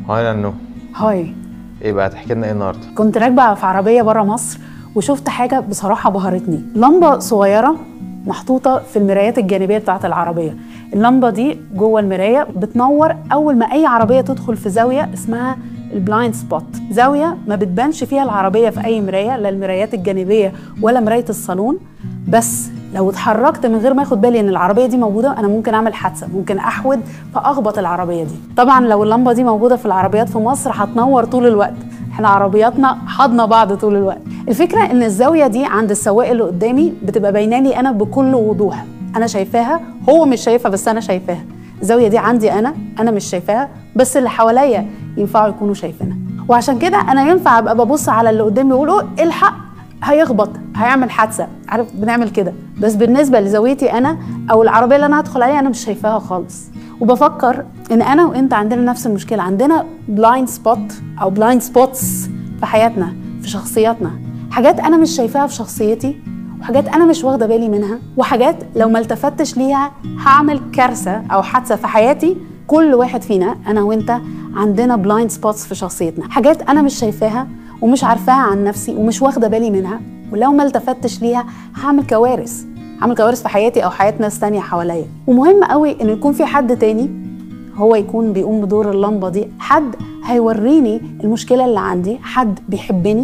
هاي نانو هاي ايه بقى تحكي لنا ايه النهارده كنت راكبه في عربيه بره مصر وشفت حاجه بصراحه بهرتني لمبه صغيره محطوطه في المرايات الجانبيه بتاعه العربيه اللمبه دي جوه المرايه بتنور اول ما اي عربيه تدخل في زاويه اسمها البلايند سبوت زاويه ما بتبانش فيها العربيه في اي مرايه لا المرايات الجانبيه ولا مرايه الصالون بس لو اتحركت من غير ما اخد بالي ان العربيه دي موجوده انا ممكن اعمل حادثه ممكن احود فاخبط العربيه دي طبعا لو اللمبه دي موجوده في العربيات في مصر هتنور طول الوقت احنا عربياتنا حاضنه بعض طول الوقت الفكره ان الزاويه دي عند السواق اللي قدامي بتبقى باينه لي انا بكل وضوح انا شايفاها هو مش شايفها بس انا شايفاها الزاويه دي عندي انا انا مش شايفاها بس اللي حواليا ينفعوا يكونوا شايفينها وعشان كده انا ينفع ابقى ببص على اللي قدامي واقول له الحق هيخبط هيعمل حادثه عارف بنعمل كده بس بالنسبه لزاويتي انا او العربيه اللي انا هدخل عليها انا مش شايفاها خالص وبفكر ان انا وانت عندنا نفس المشكله عندنا بلايند سبوت او بلايند سبوتس في حياتنا في شخصياتنا حاجات انا مش شايفاها في شخصيتي وحاجات انا مش واخده بالي منها وحاجات لو ما التفتش ليها هعمل كارثه او حادثه في حياتي كل واحد فينا انا وانت عندنا بلايند سبوتس في شخصيتنا حاجات انا مش شايفاها ومش عارفاها عن نفسي ومش واخده بالي منها ولو ما التفتش ليها هعمل كوارث هعمل كوارث في حياتي او حياه ناس تانية حواليا ومهم قوي ان يكون في حد تاني هو يكون بيقوم بدور اللمبه دي حد هيوريني المشكله اللي عندي حد بيحبني